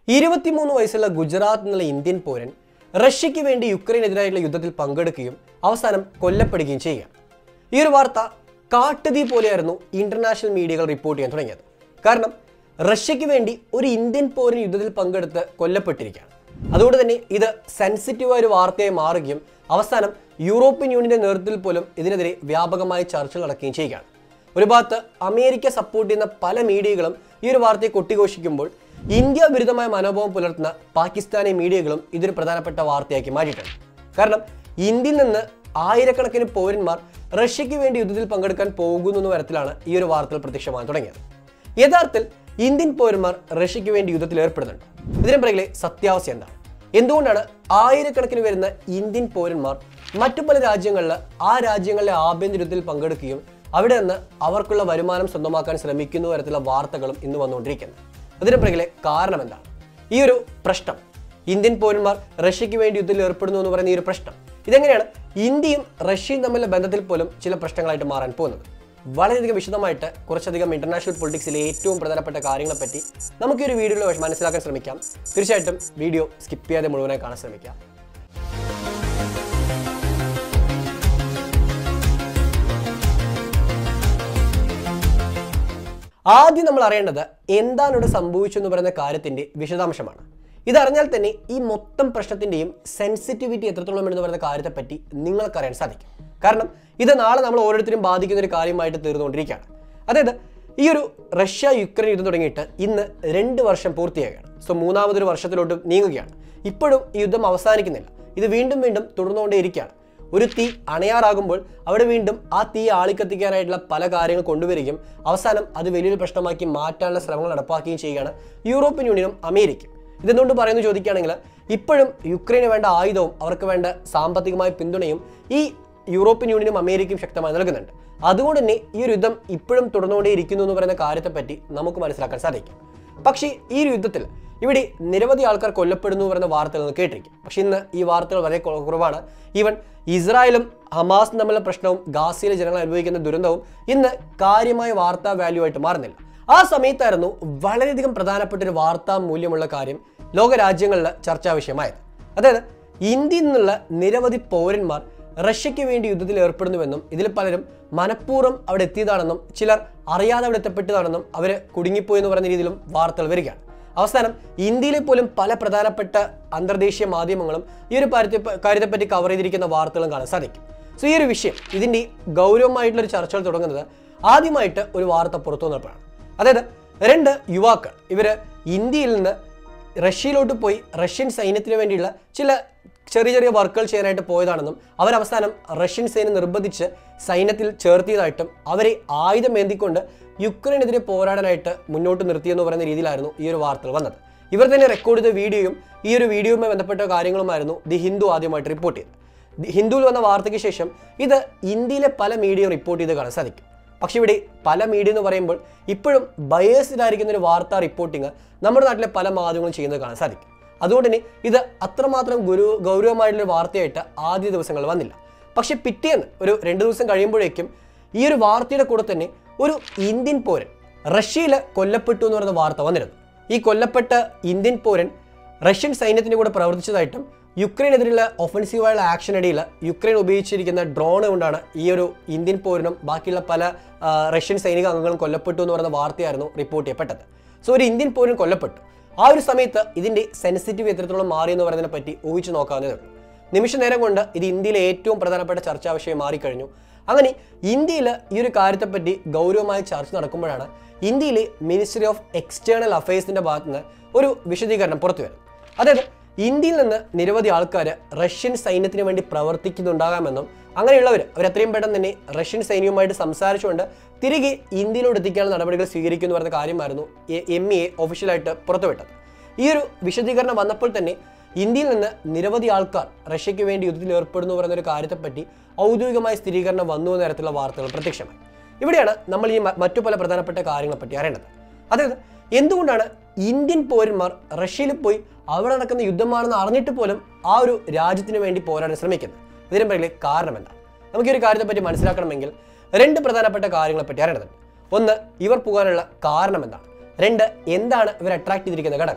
ഇരുപത്തിമൂന്ന് വയസ്സുള്ള ഗുജറാത്ത് എന്നുള്ള ഇന്ത്യൻ പൗരൻ റഷ്യയ്ക്ക് വേണ്ടി യുക്രൈനെതിരായുള്ള യുദ്ധത്തിൽ പങ്കെടുക്കുകയും അവസാനം കൊല്ലപ്പെടുകയും ചെയ്യുക ഈ ഒരു വാർത്ത കാട്ടുതീ പോലെയായിരുന്നു ഇന്റർനാഷണൽ മീഡിയകൾ റിപ്പോർട്ട് ചെയ്യാൻ തുടങ്ങിയത് കാരണം റഷ്യയ്ക്ക് വേണ്ടി ഒരു ഇന്ത്യൻ പൗരൻ യുദ്ധത്തിൽ പങ്കെടുത്ത് കൊല്ലപ്പെട്ടിരിക്കുകയാണ് അതുകൊണ്ട് തന്നെ ഇത് സെൻസിറ്റീവായ ഒരു വാർത്തയായി മാറുകയും അവസാനം യൂറോപ്യൻ യൂണിയന്റെ നേതൃത്വത്തിൽ പോലും ഇതിനെതിരെ വ്യാപകമായ ചർച്ചകൾ നടക്കുകയും ചെയ്യുകയാണ് ഒരു ഭാഗത്ത് അമേരിക്ക സപ്പോർട്ട് ചെയ്യുന്ന പല മീഡിയകളും ഈ ഒരു വാർത്തയെ കൊട്ടിഘോഷിക്കുമ്പോൾ ഇന്ത്യ വിരുദ്ധമായ മനോഭാവം പുലർത്തുന്ന പാകിസ്ഥാനി മീഡിയകളും ഇതൊരു പ്രധാനപ്പെട്ട വാർത്തയാക്കി മാറ്റിയിട്ടുണ്ട് കാരണം ഇന്ത്യയിൽ നിന്ന് ആയിരക്കണക്കിന് പൗരന്മാർ റഷ്യയ്ക്ക് വേണ്ടി യുദ്ധത്തിൽ പങ്കെടുക്കാൻ പോകുന്നു എന്ന തരത്തിലാണ് ഈ ഒരു വാർത്തകൾ പ്രത്യക്ഷമാകാൻ തുടങ്ങിയത് യഥാർത്ഥത്തിൽ ഇന്ത്യൻ പൗരന്മാർ റഷ്യയ്ക്ക് വേണ്ടി യുദ്ധത്തിൽ ഏർപ്പെടുന്നുണ്ട് ഇതിന് പിറകിലെ സത്യാവസ്ഥ എന്താണ് എന്തുകൊണ്ടാണ് ആയിരക്കണക്കിന് വരുന്ന ഇന്ത്യൻ പൗരന്മാർ മറ്റു പല രാജ്യങ്ങളിൽ ആ രാജ്യങ്ങളിലെ ആഭ്യന്തര യുദ്ധത്തിൽ പങ്കെടുക്കുകയും അവിടെ നിന്ന് അവർക്കുള്ള വരുമാനം സ്വന്തമാക്കാൻ ശ്രമിക്കുന്ന തരത്തിലുള്ള വാർത്തകളും ഇന്ന് വന്നുകൊണ്ടിരിക്കുന്നത് അതിന് പിറകിലെ കാരണം എന്താണ് ഈ ഒരു പ്രശ്നം ഇന്ത്യൻ പൗരന്മാർ റഷ്യയ്ക്ക് വേണ്ടി യുദ്ധത്തിൽ ഏർപ്പെടുന്നു എന്ന് പറയുന്ന ഈ ഒരു പ്രശ്നം ഇതെങ്ങനെയാണ് ഇന്ത്യയും റഷ്യയും തമ്മിലുള്ള ബന്ധത്തിൽ പോലും ചില പ്രശ്നങ്ങളായിട്ട് മാറാൻ പോകുന്നത് വളരെയധികം വിശദമായിട്ട് കുറച്ചധികം ഇന്റർനാഷണൽ പൊളിറ്റിക്സിലെ ഏറ്റവും പ്രധാനപ്പെട്ട കാര്യങ്ങളെപ്പറ്റി നമുക്ക് ഈ ഒരു വീഡിയോയിൽ മനസ്സിലാക്കാൻ ശ്രമിക്കാം തീർച്ചയായിട്ടും വീഡിയോ സ്കിപ്പ് ചെയ്യാതെ മുഴുവനായി കാണാൻ ശ്രമിക്കാം ആദ്യം നമ്മൾ അറിയേണ്ടത് എന്താണ് ഇവിടെ സംഭവിച്ചു എന്ന് പറയുന്ന കാര്യത്തിന്റെ വിശദാംശമാണ് ഇതറിഞ്ഞാൽ തന്നെ ഈ മൊത്തം പ്രശ്നത്തിന്റെയും സെൻസിറ്റിവിറ്റി എത്രത്തോളം എന്ന് പറയുന്ന കാര്യത്തെപ്പറ്റി നിങ്ങൾക്കറിയാൻ സാധിക്കും കാരണം ഇത് നാളെ നമ്മൾ ഓരോരുത്തരും ബാധിക്കുന്ന ഒരു കാര്യമായിട്ട് തീർന്നുകൊണ്ടിരിക്കുകയാണ് അതായത് ഈ ഒരു റഷ്യ യുക്രൈൻ യുദ്ധം തുടങ്ങിയിട്ട് ഇന്ന് രണ്ട് വർഷം പൂർത്തിയാകുകയാണ് സോ മൂന്നാമതൊരു വർഷത്തിലോട്ട് നീങ്ങുകയാണ് ഇപ്പോഴും ഈ യുദ്ധം അവസാനിക്കുന്നില്ല ഇത് വീണ്ടും വീണ്ടും തുടർന്നുകൊണ്ടേയിരിക്കുകയാണ് ഒരു തീ അണയാറാകുമ്പോൾ അവിടെ വീണ്ടും ആ തീ ആളിക്കത്തിക്കാനായിട്ടുള്ള പല കാര്യങ്ങൾ കൊണ്ടുവരികയും അവസാനം അത് വലിയൊരു പ്രശ്നമാക്കി മാറ്റാനുള്ള ശ്രമങ്ങൾ നടപ്പാക്കുകയും ചെയ്യുകയാണ് യൂറോപ്യൻ യൂണിയനും അമേരിക്കയും ഇതെന്തുകൊണ്ട് പറയുന്നു ചോദിക്കുകയാണെങ്കിൽ ഇപ്പോഴും യുക്രൈന് വേണ്ട ആയുധവും അവർക്ക് വേണ്ട സാമ്പത്തികമായ പിന്തുണയും ഈ യൂറോപ്യൻ യൂണിയനും അമേരിക്കയും ശക്തമായി നൽകുന്നുണ്ട് അതുകൊണ്ട് തന്നെ ഈ ഒരു യുദ്ധം ഇപ്പോഴും തുടർന്നുകൊണ്ടേ ഇരിക്കുന്നു എന്ന് പറയുന്ന കാര്യത്തെപ്പറ്റി നമുക്ക് മനസ്സിലാക്കാൻ സാധിക്കും പക്ഷേ ഈ ഒരു യുദ്ധത്തിൽ ഇവിടെ നിരവധി ആൾക്കാർ കൊല്ലപ്പെടുന്നു എന്ന് പറയുന്ന വാർത്തകൾ നിങ്ങൾ കേട്ടിരിക്കും പക്ഷേ ഇന്ന് ഈ വാർത്തകൾ വളരെ കുറ- കുറവാണ് ഈവൻ ഇസ്രായേലും ഹമാസും തമ്മിലുള്ള പ്രശ്നവും ഗാസയിലെ ജനങ്ങൾ അനുഭവിക്കുന്ന ദുരന്തവും ഇന്ന് കാര്യമായ വാർത്താ വാല്യൂ ആയിട്ട് മാറുന്നില്ല ആ സമയത്തായിരുന്നു വളരെയധികം പ്രധാനപ്പെട്ട ഒരു വാർത്താ മൂല്യമുള്ള കാര്യം ലോക രാജ്യങ്ങളിൽ ചർച്ചാ വിഷയമായത് അതായത് ഇന്ത്യയിൽ നിന്നുള്ള നിരവധി പൗരന്മാർ റഷ്യയ്ക്ക് വേണ്ടി യുദ്ധത്തിൽ ഏർപ്പെടുന്നുവെന്നും ഇതിൽ പലരും മനഃപൂർവ്വം അവിടെ എത്തിയതാണെന്നും ചിലർ അറിയാതെ അവിടെ എത്തപ്പെട്ടതാണെന്നും അവർ കുടുങ്ങിപ്പോയി എന്ന് പറയുന്ന രീതിയിലും വാർത്തകൾ വരികയാണ് അവസാനം ഇന്ത്യയിലെ പോലും പല പ്രധാനപ്പെട്ട അന്തർദേശീയ മാധ്യമങ്ങളും ഈ ഒരു കാര്യത്തെ കാര്യത്തെപ്പറ്റി കവർ ചെയ്തിരിക്കുന്ന വാർത്തകളും കാണാൻ സാധിക്കും സോ ഈ ഒരു വിഷയം ഇതിൻ്റെ ഗൗരവമായിട്ടുള്ള ഒരു ചർച്ചകൾ തുടങ്ങുന്നത് ആദ്യമായിട്ട് ഒരു വാർത്ത പുറത്തു വന്നപ്പോഴാണ് അതായത് രണ്ട് യുവാക്കൾ ഇവർ ഇന്ത്യയിൽ നിന്ന് റഷ്യയിലോട്ട് പോയി റഷ്യൻ സൈന്യത്തിന് വേണ്ടിയുള്ള ചില ചെറിയ ചെറിയ വർക്കുകൾ ചെയ്യാനായിട്ട് പോയതാണെന്നും അവരവസാനം റഷ്യൻ സൈന്യം നിർബന്ധിച്ച് സൈന്യത്തിൽ ചേർത്തിയതായിട്ടും അവരെ ആയുധം ഏന്തിക്കൊണ്ട് യുക്രൈനെതിരെ പോരാടാനായിട്ട് മുന്നോട്ട് നിർത്തിയെന്ന് പറയുന്ന രീതിയിലായിരുന്നു ഈ ഒരു വാർത്തകൾ വന്നത് ഇവർ തന്നെ റെക്കോർഡ് ചെയ്ത വീഡിയോയും ഈ ഒരു വീഡിയോയുമായി ബന്ധപ്പെട്ട കാര്യങ്ങളുമായിരുന്നു ദി ഹിന്ദു ആദ്യമായിട്ട് റിപ്പോർട്ട് ചെയ്തത് ദി ഹിന്ദുവിൽ വന്ന വാർത്തയ്ക്ക് ശേഷം ഇത് ഇന്ത്യയിലെ പല മീഡിയയും റിപ്പോർട്ട് ചെയ്ത് കാണാൻ സാധിക്കും പക്ഷേ ഇവിടെ പല മീഡിയ എന്ന് പറയുമ്പോൾ ഇപ്പോഴും ബയേഴ്സിലായിരിക്കുന്ന ഒരു വാർത്താ റിപ്പോർട്ടിങ് നമ്മുടെ നാട്ടിലെ പല മാധ്യമങ്ങളും ചെയ്യുന്നത് കാണാൻ സാധിക്കും അതുകൊണ്ട് തന്നെ ഇത് അത്രമാത്രം ഗുരു ഗൗരവമായിട്ടുള്ള ഒരു വാർത്തയായിട്ട് ആദ്യ ദിവസങ്ങളിൽ വന്നില്ല പക്ഷെ പിറ്റേന്ന് ഒരു രണ്ട് ദിവസം കഴിയുമ്പോഴേക്കും ഈ ഒരു വാർത്തയുടെ കൂടെ തന്നെ ഒരു ഇന്ത്യൻ പൗരൻ റഷ്യയിൽ കൊല്ലപ്പെട്ടു എന്ന് പറയുന്ന വാർത്ത വന്നിരുന്നു ഈ കൊല്ലപ്പെട്ട ഇന്ത്യൻ പൗരൻ റഷ്യൻ സൈന്യത്തിൻ്റെ കൂടെ പ്രവർത്തിച്ചതായിട്ടും യുക്രൈനെതിരെയുള്ള ഒഫൻസീവായുള്ള ആക്ഷനിടയിൽ യുക്രൈൻ ഉപയോഗിച്ചിരിക്കുന്ന ഡ്രോൺ കൊണ്ടാണ് ഈ ഒരു ഇന്ത്യൻ പൗരനും ബാക്കിയുള്ള പല ആ, റഷ്യൻ സൈനിക അംഗങ്ങളും കൊല്ലപ്പെട്ടു എന്ന് പറയുന്ന വാർത്തയായിരുന്നു റിപ്പോർട്ട് ചെയ്യപ്പെട്ടത് സോ ഒരു ഇന്ത്യൻ പൗരൻ കൊല്ലപ്പെട്ടു ആ ഒരു സമയത്ത് ഇതിന്റെ സെൻസിറ്റീവ് എത്രത്തോളം മാറി എന്ന് പറയുന്നതിനെ പറ്റി ഊഹിച്ചു നോക്കാവുന്നതേ ഉള്ളൂ നിമിഷ നേരം കൊണ്ട് ഇത് ഇന്ത്യയിലെ ഏറ്റവും പ്രധാനപ്പെട്ട ചർച്ചാ വിഷയം മാറിക്കഴിഞ്ഞു അങ്ങനെ ഇന്ത്യയിൽ ഈ ഒരു കാര്യത്തെപ്പറ്റി ഗൗരവമായ ചർച്ച നടക്കുമ്പോഴാണ് ഇന്ത്യയിലെ മിനിസ്ട്രി ഓഫ് എക്സ്റ്റേണൽ അഫയേഴ്സിന്റെ ഭാഗത്ത് നിന്ന് ഒരു വിശദീകരണം പുറത്തു വരുന്നത് അതായത് ഇന്ത്യയിൽ നിന്ന് നിരവധി ആൾക്കാർ റഷ്യൻ സൈന്യത്തിന് വേണ്ടി പ്രവർത്തിക്കുന്നുണ്ടാകാമെന്നും അങ്ങനെയുള്ളവർ അവർ എത്രയും പെട്ടെന്ന് തന്നെ റഷ്യൻ സൈന്യവുമായിട്ട് സംസാരിച്ചുകൊണ്ട് തിരികെ ഇന്ത്യയിലോട്ട് എത്തിക്കാനുള്ള നടപടികൾ സ്വീകരിക്കുമെന്ന് പറയുന്ന കാര്യമായിരുന്നു എം ഇ എ ഒഫീഷ്യലായിട്ട് പുറത്തുവിട്ടത് ഈ ഒരു വിശദീകരണം വന്നപ്പോൾ തന്നെ ഇന്ത്യയിൽ നിന്ന് നിരവധി ആൾക്കാർ റഷ്യയ്ക്ക് വേണ്ടി യുദ്ധത്തിൽ ഏർപ്പെടുന്നു പറയുന്ന ഒരു കാര്യത്തെപ്പറ്റി ഔദ്യോഗികമായ സ്ഥിരീകരണം വന്നു എന്ന തരത്തിലുള്ള വാർത്തകൾ പ്രത്യക്ഷമായി ഇവിടെയാണ് നമ്മൾ ഈ മ- മറ്റു പല പ്രധാനപ്പെട്ട കാര്യങ്ങളെപ്പറ്റി അറിയേണ്ടത് അതായത് എന്തുകൊണ്ടാണ് ഇന്ത്യൻ പൗരന്മാർ റഷ്യയിൽ പോയി അവിടെ നടക്കുന്ന യുദ്ധമാണെന്ന് അറിഞ്ഞിട്ട് പോലും ആ ഒരു രാജ്യത്തിന് വേണ്ടി പോരാടാൻ ശ്രമിക്കുന്നത് ഇതിന് പിറകിലെ കാരണം എന്താണ് നമുക്ക് ഈ ഒരു കാര്യത്തെപ്പറ്റി മനസ്സിലാക്കണമെങ്കിൽ രണ്ട് പ്രധാനപ്പെട്ട കാര്യങ്ങളെപ്പറ്റി അറിയേണ്ടതുണ്ട് ഒന്ന് ഇവർ പോകാനുള്ള കാരണം എന്താണ് രണ്ട് എന്താണ് ഇവർ അട്രാക്ട് ചെയ്തിരിക്കുന്ന ഘടകം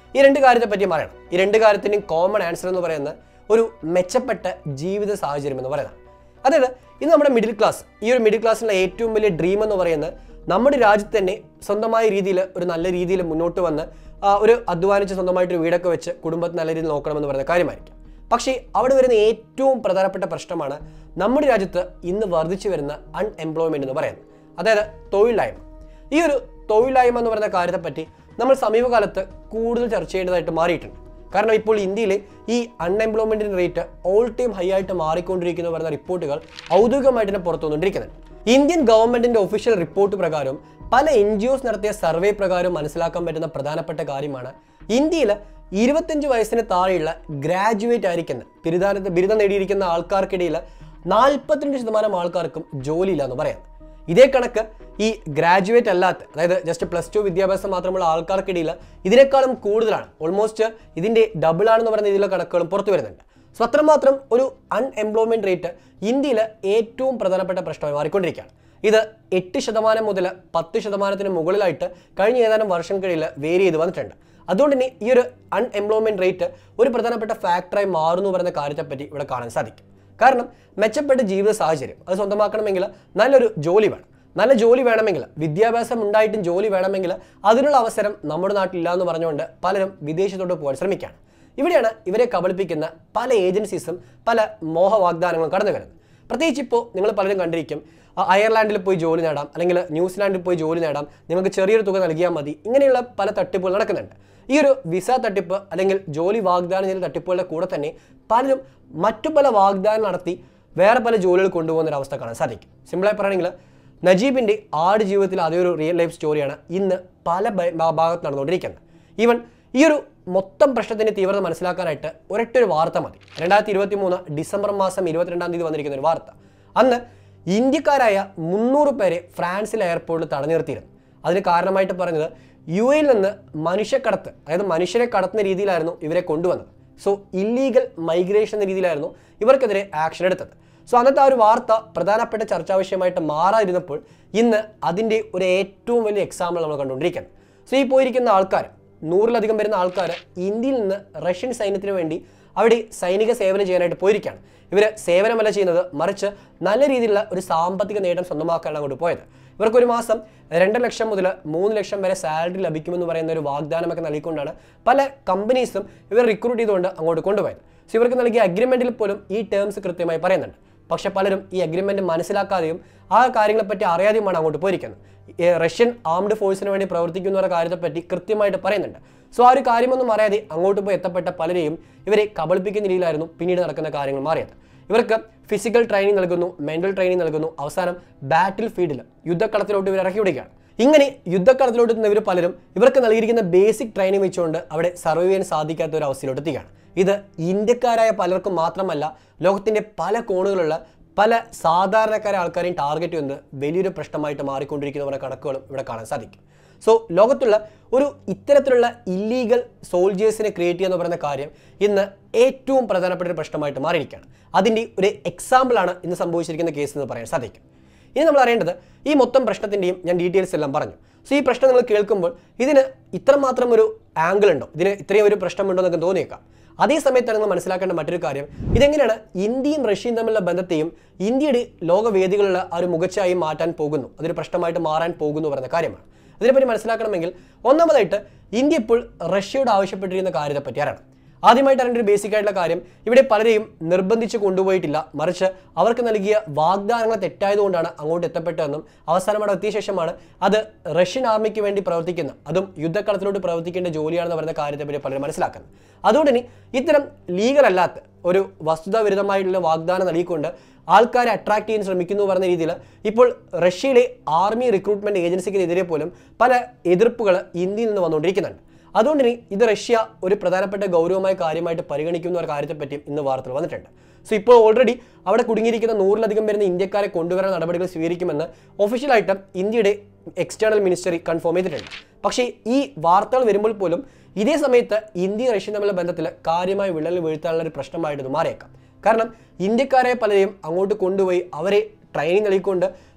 ഈ രണ്ട് കാര്യത്തെ പറ്റി പറയണം ഈ രണ്ട് കാര്യത്തിൻ്റെയും കോമൺ ആൻസർ എന്ന് പറയുന്നത് ഒരു മെച്ചപ്പെട്ട ജീവിത സാഹചര്യം എന്ന് പറയുന്നത് അതായത് ഇന്ന് നമ്മുടെ മിഡിൽ ക്ലാസ് ഈ ഒരു മിഡിൽ ക്ലാസ്സിലെ ഏറ്റവും വലിയ ഡ്രീം എന്ന് പറയുന്നത് നമ്മുടെ രാജ്യത്ത് തന്നെ സ്വന്തമായ രീതിയിൽ ഒരു നല്ല രീതിയിൽ മുന്നോട്ട് വന്ന് ആ, ഒരു അധ്വാനിച്ച് സ്വന്തമായിട്ട് ഒരു വീടൊക്കെ വെച്ച് കുടുംബത്തെ നല്ല രീതിയിൽ നോക്കണമെന്ന് പറയുന്ന കാര്യമായിരിക്കും പക്ഷേ അവിടെ വരുന്ന ഏറ്റവും പ്രധാനപ്പെട്ട പ്രശ്നമാണ് നമ്മുടെ രാജ്യത്ത് ഇന്ന് വർദ്ധിച്ചു വരുന്ന അൺഎംപ്ലോയ്മെന്റ് എന്ന് പറയുന്നത് അതായത് തൊഴിലില്ലായ്മ ഈ ഒരു തൊഴിലില്ലായ്മ എന്ന് പറയുന്ന കാര്യത്തെപ്പറ്റി നമ്മൾ സമീപകാലത്ത് കൂടുതൽ ചർച്ച ചെയ്യേണ്ടതായിട്ട് മാറിയിട്ടുണ്ട് കാരണം ഇപ്പോൾ ഇന്ത്യയിലെ ഈ അൺഎംപ്ലോയ്മെന്റിന്റെ റേറ്റ് ഓൾ ടൈം ഹൈ ആയിട്ട് മാറിക്കൊണ്ടിരിക്കുന്നു പറയുന്ന റിപ്പോർട്ടുകൾ ഔദ്യോഗികമായിട്ട് തന്നെ പുറത്തു വന്നുകൊണ്ടിരിക്കുന്നുണ്ട് ഇന്ത്യൻ ഗവൺമെന്റിന്റെ ഒഫീഷ്യൽ റിപ്പോർട്ട് പ്രകാരം പല എൻ ജി ഒസ് നടത്തിയ സർവേ പ്രകാരം മനസ്സിലാക്കാൻ പറ്റുന്ന പ്രധാനപ്പെട്ട കാര്യമാണ് ഇന്ത്യയിൽ ഇരുപത്തഞ്ച് വയസ്സിന് താഴെയുള്ള ഗ്രാജുവേറ്റ് ആയിരിക്കുന്ന ബിരുദാന ബിരുദം നേടിയിരിക്കുന്ന ആൾക്കാർക്കിടയിൽ നാൽപ്പത്തിരണ്ട് ശതമാനം ആൾക്കാർക്കും ജോലിയില്ല എന്ന് പറയാം ഇതേ കണക്ക് ഈ ഗ്രാജുവേറ്റ് അല്ലാത്ത അതായത് ജസ്റ്റ് പ്ലസ് ടു വിദ്യാഭ്യാസം മാത്രമുള്ള ആൾക്കാർക്കിടയിൽ ഇതിനേക്കാളും കൂടുതലാണ് ഓൾമോസ്റ്റ് ഇതിന്റെ ഡബിൾ ആണെന്ന് പറയുന്ന രീതിയിലുള്ള കണക്കുകളും പുറത്തു വരുന്നുണ്ട് സോ അത്രമാത്രം ഒരു അൺഎംപ്ലോയ്മെന്റ് റേറ്റ് ഇന്ത്യയിൽ ഏറ്റവും പ്രധാനപ്പെട്ട പ്രശ്നമായി മാറിക്കൊണ്ടിരിക്കുകയാണ് ഇത് എട്ട് ശതമാനം മുതൽ പത്ത് ശതമാനത്തിന് മുകളിലായിട്ട് കഴിഞ്ഞ ഏതാനും വർഷങ്ങൾക്കിടയിൽ വേരി ചെയ്ത് വന്നിട്ടുണ്ട് അതുകൊണ്ട് തന്നെ ഈ ഒരു അൺഎംപ്ലോയ്മെന്റ് റേറ്റ് ഒരു പ്രധാനപ്പെട്ട ഫാക്ടറായി മാറുന്നു പറയുന്ന കാര്യത്തെപ്പറ്റി ഇവിടെ കാണാൻ സാധിക്കും കാരണം മെച്ചപ്പെട്ട ജീവിത സാഹചര്യം അത് സ്വന്തമാക്കണമെങ്കിൽ നല്ലൊരു ജോലി വേണം നല്ല ജോലി വേണമെങ്കിൽ വിദ്യാഭ്യാസം ഉണ്ടായിട്ടും ജോലി വേണമെങ്കിൽ അതിനുള്ള അവസരം നമ്മുടെ നാട്ടിലില്ല എന്ന് പറഞ്ഞുകൊണ്ട് പലരും വിദേശത്തോട്ട് പോകാൻ ശ്രമിക്കുകയാണ് ഇവിടെയാണ് ഇവരെ കബളിപ്പിക്കുന്ന പല ഏജൻസീസും പല മോഹ വാഗ്ദാനങ്ങളും കടന്നു വരുന്നത് പ്രത്യേകിച്ച് ഇപ്പോൾ നിങ്ങൾ പലരും കണ്ടിരിക്കും ആ, അയർലാൻഡിൽ പോയി ജോലി നേടാം അല്ലെങ്കിൽ ന്യൂസിലാൻഡിൽ പോയി ജോലി നേടാം നിങ്ങൾക്ക് ചെറിയൊരു തുക നൽകിയാൽ മതി ഇങ്ങനെയുള്ള പല തട്ടിപ്പുകൾ നടക്കുന്നുണ്ട് ഈ ഒരു വിസ തട്ടിപ്പ് അല്ലെങ്കിൽ ജോലി വാഗ്ദാനം ചെയ്ത തട്ടിപ്പുകളുടെ കൂടെ തന്നെ പലരും മറ്റു പല വാഗ്ദാനം നടത്തി വേറെ പല ജോലികൾ കൊണ്ടുപോകുന്ന ഒരു അവസ്ഥ കാണാൻ സാധിക്കും സിമ്പിളായി പറയുകയാണെങ്കിൽ നജീബിന്റെ ആട് ജീവിതത്തിൽ അതേ ഒരു റിയൽ ലൈഫ് സ്റ്റോറിയാണ് ഇന്ന് പല ഭ- ഭാ- ഭാഗത്ത് നടന്നുകൊണ്ടിരിക്കുന്നത് ഈവൻ ഈ ഒരു മൊത്തം പ്രശ്നത്തിന്റെ തീവ്രത മനസ്സിലാക്കാനായിട്ട് ഒരൊറ്റൊരു വാർത്ത മതി രണ്ടായിരത്തി ഇരുപത്തി മൂന്ന് ഡിസംബർ മാസം ഇരുപത്തിരണ്ടാം തീയതി വന്നിരിക്കുന്ന ഒരു വാർത്ത അന്ന് ഇന്ത്യക്കാരായ മുന്നൂറ് പേരെ ഫ്രാൻസിലെ എയർപോർട്ടിൽ തടഞ്ഞു നിർത്തിയിരുന്നു അതിന് കാരണമായിട്ട് പറഞ്ഞത് യു എയിൽ നിന്ന് മനുഷ്യക്കടത്ത് അതായത് മനുഷ്യരെ കടത്തുന്ന രീതിയിലായിരുന്നു ഇവരെ കൊണ്ടുവന്നത് സോ ഇല്ലീഗൽ മൈഗ്രേഷൻ എന്ന രീതിയിലായിരുന്നു ഇവർക്കെതിരെ ആക്ഷൻ എടുത്തത് സോ അന്നത്തെ ആ ഒരു വാർത്ത പ്രധാനപ്പെട്ട ചർച്ചാ വിഷയമായിട്ട് മാറാതിരുന്നപ്പോൾ ഇന്ന് അതിൻ്റെ ഒരു ഏറ്റവും വലിയ എക്സാമ്പിൾ നമ്മൾ കണ്ടുകൊണ്ടിരിക്കുന്നത് സോ ഈ പോയിരിക്കുന്ന ആൾക്കാർ നൂറിലധികം വരുന്ന ആൾക്കാർ ഇന്ത്യയിൽ നിന്ന് റഷ്യൻ സൈന്യത്തിന് വേണ്ടി അവിടെ സൈനിക സേവനം ചെയ്യാനായിട്ട് പോയിരിക്കുകയാണ് ഇവർ സേവനമല്ല ചെയ്യുന്നത് മറിച്ച് നല്ല രീതിയിലുള്ള ഒരു സാമ്പത്തിക നേട്ടം സ്വന്തമാക്കാനാണ് അങ്ങോട്ട് പോയത് ഇവർക്ക് ഒരു മാസം രണ്ട് ലക്ഷം മുതൽ മൂന്ന് ലക്ഷം വരെ സാലറി ലഭിക്കുമെന്ന് പറയുന്ന ഒരു വാഗ്ദാനമൊക്കെ നൽകിക്കൊണ്ടാണ് പല കമ്പനീസും ഇവർ റിക്രൂട്ട് ചെയ്തുകൊണ്ട് അങ്ങോട്ട് കൊണ്ടുപോയത് സോ ഇവർക്ക് നൽകിയ അഗ്രിമെന്റിൽ പോലും ഈ ടേംസ് കൃത്യമായി പറയുന്നുണ്ട് പക്ഷെ പലരും ഈ അഗ്രിമെന്റ് മനസ്സിലാക്കാതെയും ആ കാര്യങ്ങളെപ്പറ്റി അറിയാതെയുമാണ് അങ്ങോട്ട് പോയിരിക്കുന്നത് ഈ റഷ്യൻ ആംഡ് ഫോഴ്സിന് വേണ്ടി പ്രവർത്തിക്കുന്ന കാര്യത്തെപ്പറ്റി കൃത്യമായിട്ട് പറയുന്നുണ്ട് സോ ആ ഒരു കാര്യമൊന്നും അറിയാതെ അങ്ങോട്ട് പോയി എത്തപ്പെട്ട പലരെയും ഇവരെ കബളിപ്പിക്കുന്ന രീതിയിലായിരുന്നു പിന്നീട് നടക്കുന്ന കാര്യങ്ങൾ മാറിയത് ഇവർക്ക് ഫിസിക്കൽ ട്രെയിനിങ് നൽകുന്നു മെന്റൽ ട്രെയിനിങ് നൽകുന്നു അവസാനം ബാറ്റിൽ ഫീൽഡിൽ യുദ്ധക്കളത്തിലോട്ട് ഇവർ ഇറക്കി വിടുകയാണ് ഇങ്ങനെ യുദ്ധക്കളത്തിലോട്ട് എത്തുന്ന ഇവർ പലരും ഇവർക്ക് നൽകിയിരിക്കുന്ന ബേസിക് ട്രെയിനിങ് വെച്ചുകൊണ്ട് അവിടെ സർവൈവ് ചെയ്യാൻ സാധിക്കാത്ത ഒരു അവസ്ഥയിലോട്ട് എത്തുകയാണ് ഇത് ഇന്ത്യക്കാരായ പലർക്കും മാത്രമല്ല ലോകത്തിന്റെ പല കോണുകളുള്ള പല സാധാരണക്കാരായ ആൾക്കാരെയും ടാർഗറ്റ് ചെയ്യുന്നത് വലിയൊരു പ്രശ്നമായിട്ട് മാറിക്കൊണ്ടിരിക്കുന്ന കണക്കുകളും ഇവിടെ കാണാൻ സാധിക്കും സോ ലോകത്തുള്ള ഒരു ഇത്തരത്തിലുള്ള ഇല്ലീഗൽ സോൾജേഴ്സിനെ ക്രിയേറ്റ് ചെയ്യുക എന്ന് പറയുന്ന കാര്യം ഇന്ന് ഏറ്റവും പ്രധാനപ്പെട്ട ഒരു പ്രശ്നമായിട്ട് മാറിയിരിക്കുകയാണ് അതിൻ്റെ ഒരു എക്സാമ്പിളാണ് ഇന്ന് സംഭവിച്ചിരിക്കുന്ന കേസ് എന്ന് പറയാൻ സാധിക്കും ഇനി നമ്മൾ അറിയേണ്ടത് ഈ മൊത്തം പ്രശ്നത്തിൻ്റെയും ഞാൻ ഡീറ്റെയിൽസ് എല്ലാം പറഞ്ഞു സോ ഈ പ്രശ്നം നിങ്ങൾ കേൾക്കുമ്പോൾ ഇതിന് ഇത്രമാത്രം ഒരു ആംഗിൾ ഉണ്ടോ ഇതിന് ഇത്രയും ഒരു പ്രശ്നമുണ്ടോ എന്നൊക്കെ തോന്നിയേക്കാം അതേ സമയത്താണ് നിങ്ങൾ മനസ്സിലാക്കേണ്ട മറ്റൊരു കാര്യം ഇതെങ്ങനെയാണ് ഇന്ത്യയും റഷ്യയും തമ്മിലുള്ള ബന്ധത്തെയും ഇന്ത്യയുടെ ലോകവേദികളുള്ള ആ ഒരു മുഖച്ചായി മാറ്റാൻ പോകുന്നു അതൊരു പ്രശ്നമായിട്ട് മാറാൻ പോകുന്നു പറയുന്ന കാര്യമാണ് ഇതിനെപ്പറ്റി മനസ്സിലാക്കണമെങ്കിൽ ഒന്നാമതായിട്ട് ഇന്ത്യ ഇപ്പോൾ റഷ്യയോട് ആവശ്യപ്പെട്ടിരിക്കുന്ന കാര്യത്തെപ്പറ്റി അറിയണം ആദ്യമായിട്ട് അറിയേണ്ട ഒരു ബേസിക് ആയിട്ടുള്ള കാര്യം ഇവിടെ പലരെയും നിർബന്ധിച്ച് കൊണ്ടുപോയിട്ടില്ല മറിച്ച് അവർക്ക് നൽകിയ വാഗ്ദാനങ്ങൾ തെറ്റായതുകൊണ്ടാണ് അങ്ങോട്ട് എത്തപ്പെട്ടതെന്നും അവസാനം അവിടെ എത്തിയ ശേഷമാണ് അത് റഷ്യൻ ആർമിക്ക് വേണ്ടി പ്രവർത്തിക്കുന്ന അതും യുദ്ധക്കളത്തിലോട്ട് പ്രവർത്തിക്കേണ്ട ജോലിയാണെന്ന് പറയുന്ന കാര്യത്തെപ്പറ്റി പലരും മനസ്സിലാക്കുന്നത് അതുകൊണ്ട് തന്നെ ഇത്തരം ലീഗൽ അല്ലാത്ത ഒരു വസ്തുതാവിരുദ്ധമായിട്ടുള്ള വാഗ്ദാനം നൽകിക്കൊണ്ട് ആൾക്കാരെ അട്രാക്ട് ചെയ്യാൻ ശ്രമിക്കുന്നു പറയുന്ന രീതിയിൽ ഇപ്പോൾ റഷ്യയിലെ ആർമി റിക്രൂട്ട്മെന്റ് ഏജൻസിക്കെതിരെ പോലും പല എതിർപ്പുകൾ ഇന്ത്യയിൽ നിന്ന് വന്നുകൊണ്ടിരിക്കുന്നുണ്ട് അതുകൊണ്ട് ഇനി ഇത് റഷ്യ ഒരു പ്രധാനപ്പെട്ട ഗൗരവമായ കാര്യമായിട്ട് പരിഗണിക്കുന്ന ഒരു കാര്യത്തെപ്പറ്റിയും ഇന്ന് വാർത്തകൾ വന്നിട്ടുണ്ട് സോ ഇപ്പോൾ ഓൾറെഡി അവിടെ കുടുങ്ങിയിരിക്കുന്ന നൂറിലധികം വരുന്ന ഇന്ത്യക്കാരെ കൊണ്ടുവരാൻ നടപടികൾ സ്വീകരിക്കുമെന്ന് ഒഫീഷ്യലായിട്ട് ഇന്ത്യയുടെ എക്സ്റ്റേണൽ മിനിസ്റ്ററി കൺഫേം ചെയ്തിട്ടുണ്ട് പക്ഷേ ഈ വാർത്തകൾ വരുമ്പോൾ പോലും ഇതേ സമയത്ത് ഇന്ത്യ റഷ്യ തമ്മിലുള്ള ബന്ധത്തിൽ കാര്യമായ വിള്ളൽ വീഴ്ത്താനുള്ള ഒരു പ്രശ്നമായിട്ട് ഇത് മാറിയേക്കാം കാരണം ഇന്ത്യക്കാരെ പലരെയും അങ്ങോട്ട് കൊണ്ടുപോയി അവരെ ട്രെയിനിങ് നൽകിക്കൊണ്ട്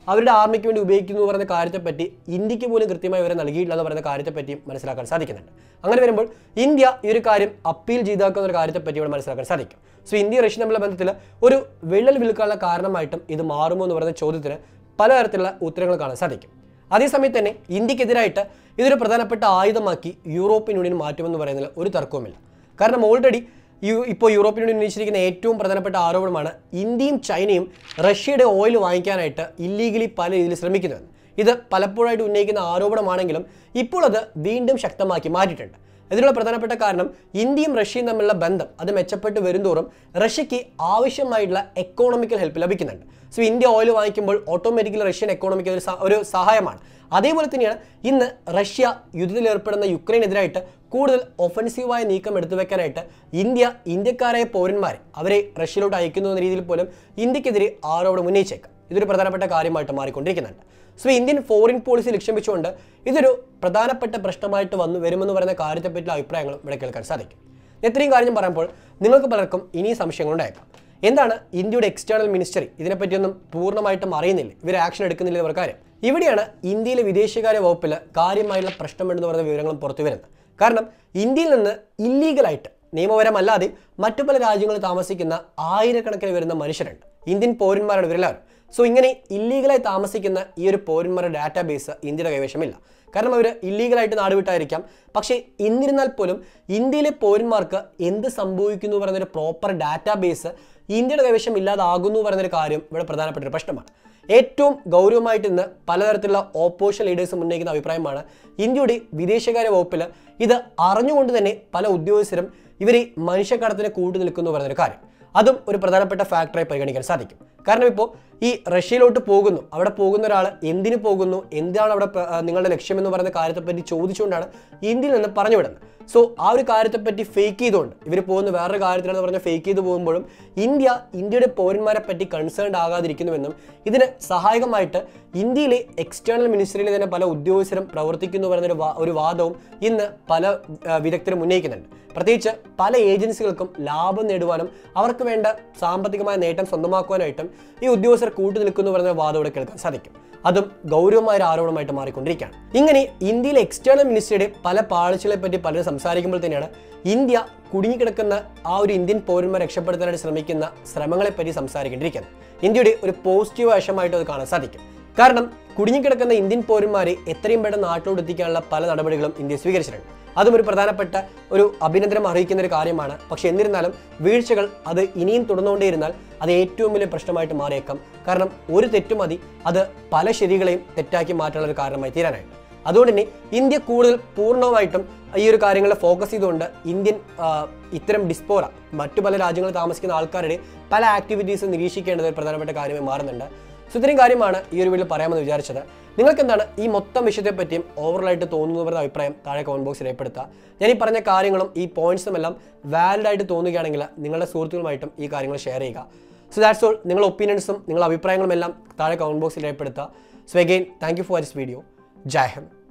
അവരുടെ ആർമിക്ക് വേണ്ടി ഉപയോഗിക്കുന്നു എന്ന് പറയുന്ന കാര്യത്തെപ്പറ്റി ഇന്ത്യക്ക് പോലും കൃത്യമായി വിവരം നൽകിയിട്ടില്ല എന്ന് പറയുന്ന കാര്യത്തെപ്പറ്റിയും മനസ്സിലാക്കാൻ സാധിക്കുന്നുണ്ട് അങ്ങനെ വരുമ്പോൾ ഇന്ത്യ ഈ ഒരു കാര്യം അപ്പീൽ ചെയ്താക്കുന്ന ഒരു കാര്യത്തെപ്പറ്റി ഇവിടെ മനസ്സിലാക്കാൻ സാധിക്കും സോ ഇന്ത്യ റഷ്യ തമ്മിലുള്ള ബന്ധത്തിൽ ഒരു വിള്ളൽ വിൽക്കാനുള്ള കാരണമായിട്ടും ഇത് മാറുമോ എന്ന് പറയുന്ന ചോദ്യത്തിന് പലതരത്തിലുള്ള ഉത്തരങ്ങൾ കാണാൻ സാധിക്കും അതേസമയത്ത് തന്നെ ഇന്ത്യക്കെതിരായിട്ട് ഇതൊരു പ്രധാനപ്പെട്ട ആയുധമാക്കി യൂറോപ്യൻ യൂണിയൻ മാറ്റുമെന്ന് പറയുന്നതിൽ ഒരു തർക്കവുമില്ല കാരണം ഓൾറെഡി യു ഇപ്പോൾ യൂറോപ്യൻ യൂണിയൻ ഉന്നയിച്ചിരിക്കുന്ന ഏറ്റവും പ്രധാനപ്പെട്ട ആരോപണമാണ് ഇന്ത്യയും ചൈനയും റഷ്യയുടെ ഓയിൽ വാങ്ങിക്കാനായിട്ട് ഇല്ലീഗലി പല രീതിയിൽ ശ്രമിക്കുന്നുവെന്ന് ഇത് പലപ്പോഴായിട്ട് ഉന്നയിക്കുന്ന ആരോപണമാണെങ്കിലും ഇപ്പോൾ അത് വീണ്ടും ശക്തമാക്കി മാറ്റിയിട്ടുണ്ട് ഇതിനുള്ള പ്രധാനപ്പെട്ട കാരണം ഇന്ത്യയും റഷ്യയും തമ്മിലുള്ള ബന്ധം അത് മെച്ചപ്പെട്ട് വരുന്തോറും റഷ്യയ്ക്ക് ആവശ്യമായിട്ടുള്ള എക്കോണമിക്കൽ ഹെൽപ്പ് ലഭിക്കുന്നുണ്ട് സോ ഇന്ത്യ ഓയിൽ വാങ്ങിക്കുമ്പോൾ ഓട്ടോമാറ്റിക്കലി റഷ്യൻ എക്കോണമിക്ക് ഒരു സ- ഒരു സഹായമാണ് അതേപോലെ തന്നെയാണ് ഇന്ന് റഷ്യ യുദ്ധത്തിൽ ഏർപ്പെടുന്ന യുക്രൈനെതിരായിട്ട് കൂടുതൽ ഒഫൻസീവായ നീക്കം എടുത്തു വെക്കാനായിട്ട് ഇന്ത്യ ഇന്ത്യക്കാരായ പൗരന്മാരെ അവരെ റഷ്യയിലോട്ട് അയക്കുന്നു എന്ന രീതിയിൽ പോലും ഇന്ത്യക്കെതിരെ ആരോപണം ഉന്നയിച്ചേക്കാം ഇതൊരു പ്രധാനപ്പെട്ട കാര്യമായിട്ട് മാറിക്കൊണ്ടിരിക്കുന്നുണ്ട് സോ ഇന്ത്യൻ ഫോറിൻ പോളിസി ലക്ഷ്യം വെച്ചുകൊണ്ട് ഇതൊരു പ്രധാനപ്പെട്ട പ്രശ്നമായിട്ട് വന്നു വരുമെന്ന് പറയുന്ന കാര്യത്തെപ്പറ്റിയുള്ള അഭിപ്രായങ്ങളും ഇവിടെ കേൾക്കാൻ സാധിക്കും ഇത്രയും കാര്യം പറയുമ്പോൾ നിങ്ങൾക്ക് പലർക്കും ഇനിയും സംശയങ്ങളുണ്ടായേക്കാം എന്താണ് ഇന്ത്യയുടെ എക്സ്റ്റേണൽ മിനിസ്റ്ററി ഇതിനെപ്പറ്റിയൊന്നും പൂർണ്ണമായിട്ടും അറിയുന്നില്ല ഇവർ ആക്ഷൻ എടുക്കുന്നില്ല ഇവർ കാര്യം ഇവിടെയാണ് ഇന്ത്യയിലെ വിദേശകാര്യ വകുപ്പിൽ കാര്യമായുള്ള പ്രശ്നമുണ്ടെന്ന് പറയുന്ന വിവരങ്ങളും പുറത്തു വരുന്നത് കാരണം ഇന്ത്യയിൽ നിന്ന് ഇല്ലീഗലായിട്ട് നിയമപരമല്ലാതെ മറ്റു പല രാജ്യങ്ങളിൽ താമസിക്കുന്ന ആയിരക്കണക്കിന് വരുന്ന മനുഷ്യരുണ്ട് ഇന്ത്യൻ പൗരന്മാരാണ് ഇവരെല്ലാവരും സോ ഇങ്ങനെ ഇല്ലീഗലായി താമസിക്കുന്ന ഈ ഒരു പൗരന്മാരുടെ ഡാറ്റാബേസ് ഇന്ത്യയുടെ കൈവശമില്ല കാരണം അവർ ഇല്ലീഗലായിട്ട് നാടുവിട്ടായിരിക്കാം പക്ഷേ എന്നിരുന്നാൽ പോലും ഇന്ത്യയിലെ പൗരന്മാർക്ക് എന്ത് സംഭവിക്കുന്നു എന്ന് പറയുന്നൊരു പ്രോപ്പർ ഡാറ്റാബേസ് ഇന്ത്യയുടെ കൈവശം ഇല്ലാതാകുന്നു എന്ന് പറയുന്നൊരു കാര്യം ഇവിടെ പ്രധാനപ്പെട്ട ഒരു പ്രശ്നമാണ് ഏറ്റവും ഗൗരവമായിട്ട് ഇന്ന് പലതരത്തിലുള്ള ഓപ്പോസിഷൻ ലീഡേഴ്സും ഉന്നയിക്കുന്ന അഭിപ്രായമാണ് ഇന്ത്യയുടെ വിദേശകാര്യ വകുപ്പിൽ ഇത് അറിഞ്ഞുകൊണ്ട് തന്നെ പല ഉദ്യോഗസ്ഥരും ഇവർ ഈ മനുഷ്യക്കടത്തിന് കൂട്ടു നിൽക്കുന്നു എന്ന് പറയുന്നൊരു കാര്യം അതും ഒരു പ്രധാനപ്പെട്ട ഫാക്ടറായി പരിഗണിക്കാൻ സാധിക്കും കാരണം ഇപ്പോൾ ഈ റഷ്യയിലോട്ട് പോകുന്നു അവിടെ പോകുന്ന ഒരാൾ എന്തിനു പോകുന്നു എന്താണ് അവിടെ പ്ര- ആ, നിങ്ങളുടെ ലക്ഷ്യം എന്ന് പറയുന്ന കാര്യത്തെപ്പറ്റി ചോദിച്ചുകൊണ്ടാണ് ഇന്ത്യയിൽ നിന്ന് പറഞ്ഞു വിടുന്നത് സോ ആ ഒരു കാര്യത്തെപ്പറ്റി ഫേക്ക് ചെയ്തുകൊണ്ട് ഇവർ പോകുന്ന വേറൊരു കാര്യത്തിലാണെന്ന് പറഞ്ഞാൽ ഫേക്ക് ചെയ്ത് പോകുമ്പോഴും ഇന്ത്യ ഇന്ത്യയുടെ പൗരന്മാരെ പറ്റി കൺസേൺഡ് ആകാതിരിക്കുന്നുവെന്നും ഇതിന് സഹായകമായിട്ട് ഇന്ത്യയിലെ എക്സ്റ്റേണൽ മിനിസ്റ്ററിയിൽ തന്നെ പല ഉദ്യോഗസ്ഥരും പ്രവർത്തിക്കുന്നു പറയുന്നൊരു വാ- ഒരു വാദവും ഇന്ന് പല ആ, വിദഗ്ധരും ഉന്നയിക്കുന്നുണ്ട് പ്രത്യേകിച്ച് പല ഏജൻസികൾക്കും ലാഭം നേടുവാനും അവർക്ക് വേണ്ട സാമ്പത്തികമായ നേട്ടം സ്വന്തമാക്കുവാനായിട്ടും ഈ ഉദ്യോഗസ്ഥർ കൂട്ടു നിൽക്കുന്നു പറയുന്ന വാദം ഇവിടെ കേൾക്കാൻ സാധിക്കും അതും ഗൗരവമായ ഒരു ആരോപണമായിട്ട് മാറിക്കൊണ്ടിരിക്കുകയാണ് ഇങ്ങനെ ഇന്ത്യയിലെ എക്സ്റ്റേണൽ മിനിസ്റ്ററുടെ പല പാളിച്ചകളെ പറ്റി പലരും സംസാരിക്കുമ്പോൾ തന്നെയാണ് ഇന്ത്യ കുടുങ്ങിക്കിടക്കുന്ന ആ ഒരു ഇന്ത്യൻ പൗരന്മാരെ രക്ഷപ്പെടുത്താനായിട്ട് ശ്രമിക്കുന്ന ശ്രമങ്ങളെപ്പറ്റി സംസാരിക്കേണ്ടിയിരിക്കുന്നത് ഇന്ത്യയുടെ ഒരു പോസിറ്റീവ് വശമായിട്ട് അത് കാണാൻ സാധിക്കും കാരണം കുടുങ്ങിക്കിടക്കുന്ന ഇന്ത്യൻ പൗരന്മാരെ എത്രയും പെട്ടെന്ന് നാട്ടിലോട്ട് എത്തിക്കാനുള്ള പല നടപടികളും ഇന്ത്യ സ്വീകരിച്ചിട്ടുണ്ട് അതും ഒരു പ്രധാനപ്പെട്ട ഒരു അഭിനന്ദനം അറിയിക്കുന്ന ഒരു കാര്യമാണ് പക്ഷെ എന്നിരുന്നാലും വീഴ്ചകൾ അത് ഇനിയും തുടർന്നുകൊണ്ടേയിരുന്നാൽ അത് ഏറ്റവും വലിയ പ്രശ്നമായിട്ട് മാറിയേക്കാം കാരണം ഒരു തെറ്റു മതി അത് പല ശരികളെയും തെറ്റാക്കി മാറ്റാനുള്ള ഒരു കാരണമായി തീരാനായിട്ട് അതുകൊണ്ട് തന്നെ ഇന്ത്യ കൂടുതൽ പൂർണ്ണമായിട്ടും ഈ ഒരു കാര്യങ്ങളെ ഫോക്കസ് ചെയ്തുകൊണ്ട് ഇന്ത്യൻ ആ, ഇത്തരം ഡിസ്പോറ മറ്റു പല രാജ്യങ്ങളിൽ താമസിക്കുന്ന ആൾക്കാരുടെ പല ആക്ടിവിറ്റീസ് നിരീക്ഷിക്കേണ്ടത് ഒരു പ്രധാനപ്പെട്ട കാര്യമായി മാറുന്നുണ്ട് സോ ഇത്രയും കാര്യമാണ് ഈ ഒരു വീഡിയോ പറയാമെന്ന് വിചാരിച്ചത് നിങ്ങൾക്ക് എന്താണ് ഈ മൊത്തം വിഷയത്തെ പറ്റിയും ഓവറലായിട്ട് തോന്നുന്നു പറയുന്ന അഭിപ്രായം താഴെ കമന്റ് ബോക്സിൽ രേഖപ്പെടുത്തുക ഞാൻ ഈ പറഞ്ഞ കാര്യങ്ങളും ഈ പോയിന്റ്സും എല്ലാം വാലിഡ് ആയിട്ട് തോന്നുകയാണെങ്കിൽ നിങ്ങളുടെ സുഹൃത്തുക്കളുമായിട്ടും ഈ കാര്യങ്ങൾ ഷെയർ ചെയ്യുക സോ ദാറ്റ്സ് ഓൾ നിങ്ങളുടെ ഒപ്പീനിയൻസും നിങ്ങളുടെ അഭിപ്രായങ്ങളും എല്ലാം താഴെ കമന്റ് ബോക്സിൽ രേഖപ്പെടുത്തുക so again thank you for this video Jai Hind